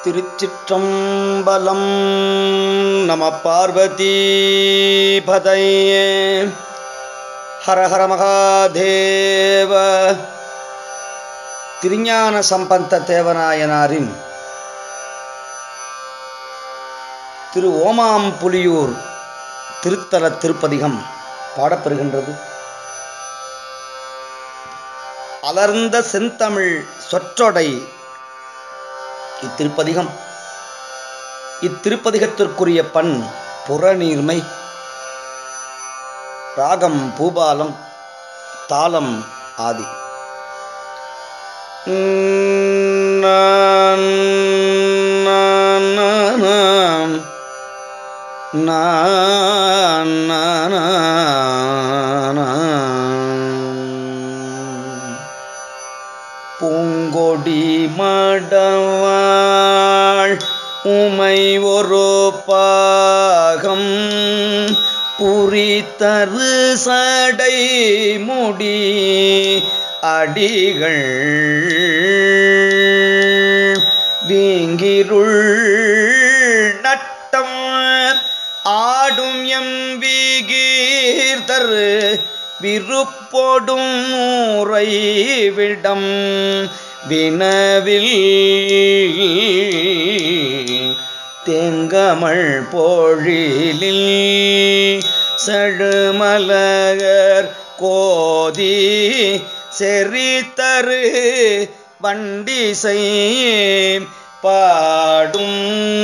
திருச்சிற்றம்பலம் நம பார்வதி பதையே ஹர ஹர மகாதேவ திருஞான சம்பந்த தேவநாயனாரின் திரு ஓமாம் புலியூர் திருத்தல திருப்பதிகம் பாடப்பெறுகின்றது அலர்ந்த செந்தமிழ் சொற்றொடை இத்திருப்பதிகம் இத்திருப்பதிகத்திற்குரிய பண் புறநீர்மை ராகம் பூபாலம் தாளம் ஆதி நான் நான் நான் நான் நான் பூங்கொடி மடவாள் உமை ஒரு பாகம் புரித்தரு சடை முடி அடிகள் வீங்கிருள் நட்டம் ஆடும் எம் வீகீர்தர் விருப்பொடும் உறைவிடம் வினவில் தேங்கமள் பொழிலில் செழுமலகர் கோதி செறித்தரு வண்டிசை பாடும்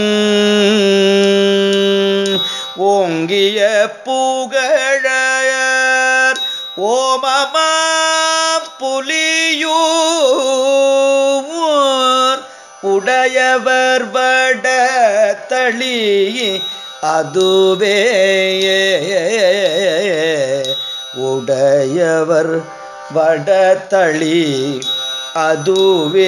ஓங்கிய புகழர் ஓமமா புலியூர் உடையவர் வட தளி அதுவே உடையவர் வடதளி அதுவே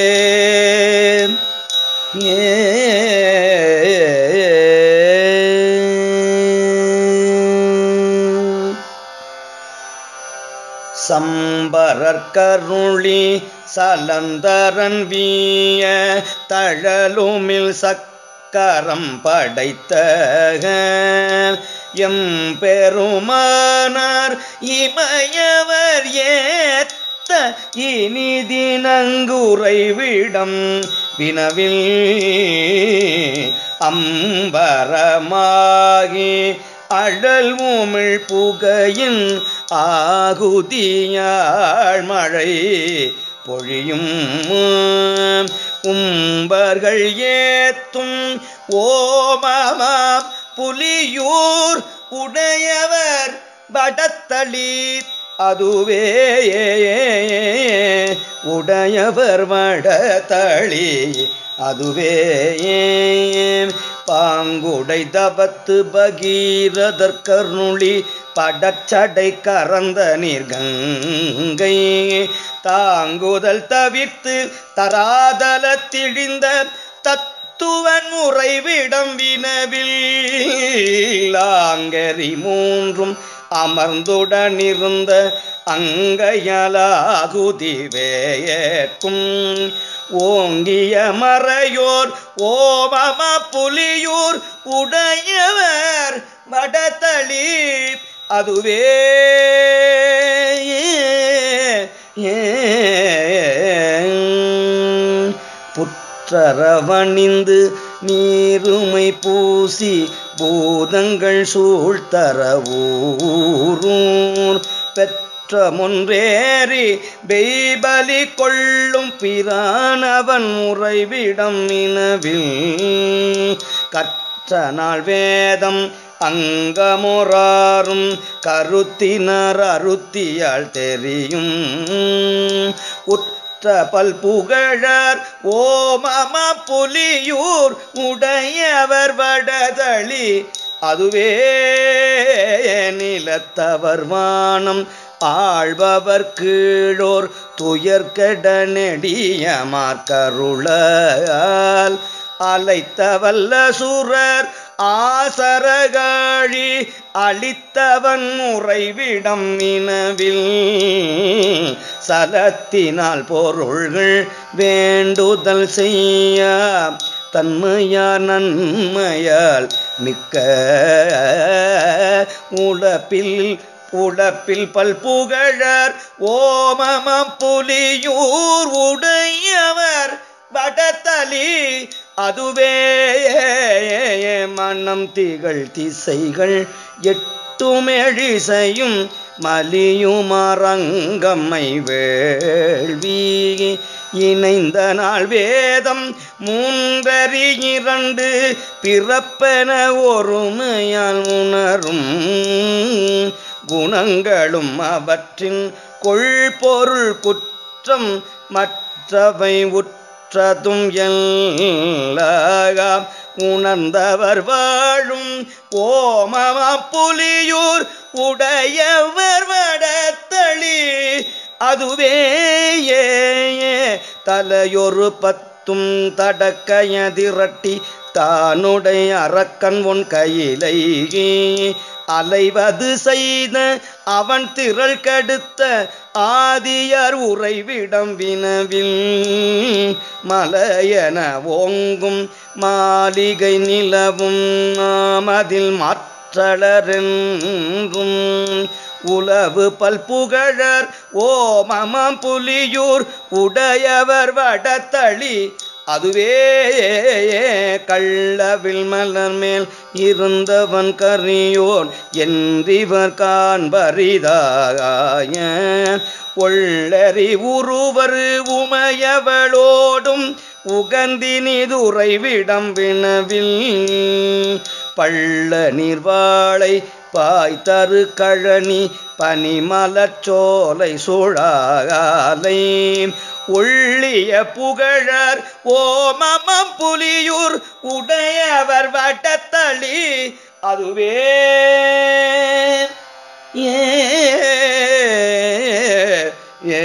ஏ சம்பரற்கருளி சலந்தரன் வீய தழலுமில் சக்கரம் படைத்த எம் பெருமானார் இமயவர் ஏத்த இனிதினங்குறைவிடம் வினவில் அம்பரமாகி அழல் உமிழ் புகையின் ஆகுதியாள் மழை பொழியும் உம்பர்கள் ஏத்தும் ஓமமாம் புலியூர் உடையவர் வடத்தளி அதுவே உடையவர் வடதளி அதுவே பாங்குடை தபத்து பகீரதர் கருணி படச்சடை கறந்த நீர்கங்கை தாங்குதல் தவிர்த்து தராதல திழிந்த தத்துவன் உறைவிடம் வினவில் ஆங்கரி மூன்றும் அமர்ந்துடனிருந்த அங்கையலாகுதி வேயற்கும் ஓங்கிய மறையோர் ஓமம புலியூர் உடையவர் வடதளி அதுவே புற்றரவணிந்து நீருமை பூசி பூதங்கள் சூழ்த்தர ஊரூர் பெற்ற முன்றேறி பெய்பலி கொள்ளும் பிரானவன் உறைவிடம் நினவில் கற்ற நாள் வேதம் அங்கமுறாரும் கருத்தினர் அருத்தியால் தெரியும் உற்ற பல்புகழர் ஓமம புலியூர் உடையவர் வடதளி அதுவே நிலத்தவர் வானம் ஆழ்பவர் கீழோர் துயர்கட நெடிய மார்க்கருளால் அலைத்த வல்ல சுரர் ஆசரகாழி அளித்தவன் உறைவிடம் நினவில் சலத்தினால் பொருள்கள் வேண்டுதல் செய்ய தன்மையார் நன்மையால் மிக்க உழப்பில் உழப்பில் பல்புகழர் ஓமமம் புலியூர் உடையவர் வடதலி அதுவே மனம் திகழ் திசைகள் எட்டுமெழிசையும் மலியுமரங்கம்மை வேள்வி இணைந்த நாள் வேதம் மூன்றறி இரண்டு பிறப்பென ஒருமையால் உணரும் குணங்களும் அவற்றின் கொள்பொருள் குற்றம் மற்றவை உற்றதும் எல்லாம் உணர்ந்தவர் வாழும் ஓமமா புலியூர் உடையவர் வடத்தளி அதுவே தலையொரு பத்தும் தடக்கையதிரட்டி தானுடைய அரக்கன் உன் கையிலை அலைவது செய்த அவன் திரள் கடுத்த ஆதியர் உறைவிடம் வினவில் மலையன ஓங்கும் மாளிகை நிலவும் மதில் மாற்றலரென்றும் உலவு பல்புகழர் ஓமமம் புலியூர் உடையவர் வடத்தளி அதுவே கள்ளவில் மலர் மேல் இருந்தவன் கரியோன் என்றிவர் காண்பரிதாய ஒள்ளறி உருவர் உமையவளோடும் உகந்தினிதுரைவிடம் வினவில் பள்ள நீர்வாளை பாய்தரு கழனி பனிமலச்சோலை சூழாலை ஒள்ளிய புகழர் ஓமமம் புலியூர் உடையவர் வட்டத்தளி அதுவே ஏ ஏ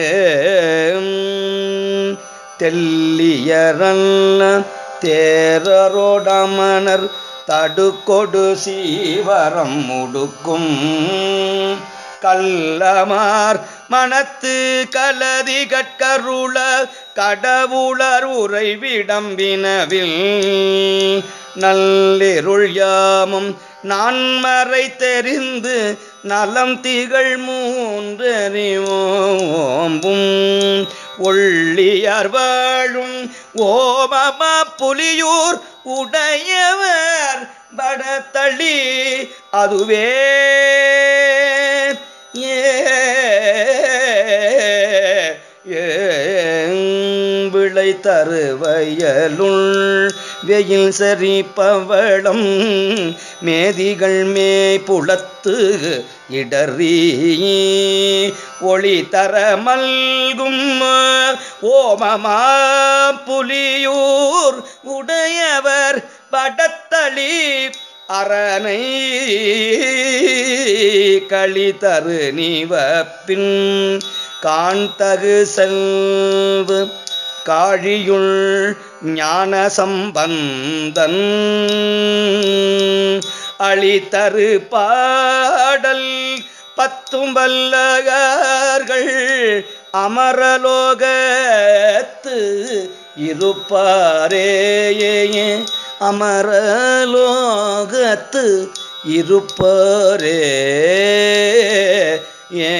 தெல்லியரல்ல தேரரோடமனர் தடுக்கொடு சீவரம் முடுக்கும் கள்ளமார் மனத்து கலதி கட்கருள கடவுளர் உறைவிடம் வினவில் நல்லிருள் யாமும் நான்மறை தெரிந்து நலம் திகழ் மூன்றறிவோம்பும் ஒள்ளியார் வாழும் ஓமம புலியூர் உடையவர் வடத்தளி அதுவே ஏ விளை தருவயலுள் வெயில் சரி பவளம் மேதிகள் மேய் புலத்து இடறி ஒளி தர மல்கும் ஓமமா புலியூர் உடையவர் படத்தளி அரணை களி தரு நீவப்பின் காண்தகு செல்வு காழியுள் ஞான சம்பந்தன் அளித்தரு பாடல் பத்தும் வல்லகர்கள் அமரலோகத்து இருப்பாரேயே அமரலோகத்து இருப்பாரே ஏ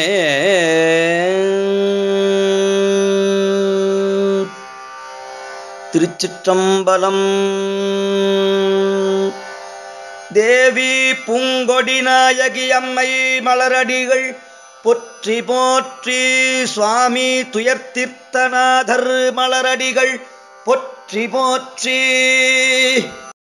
திருச்சிற்றம்பலம் தேவி பூங்கொடி நாயகி அம்மை மலரடிகள் பொற்றி போற்றி சுவாமி துயர்த்திர்த்தநாதர் மலரடிகள் பொற்றி போற்றி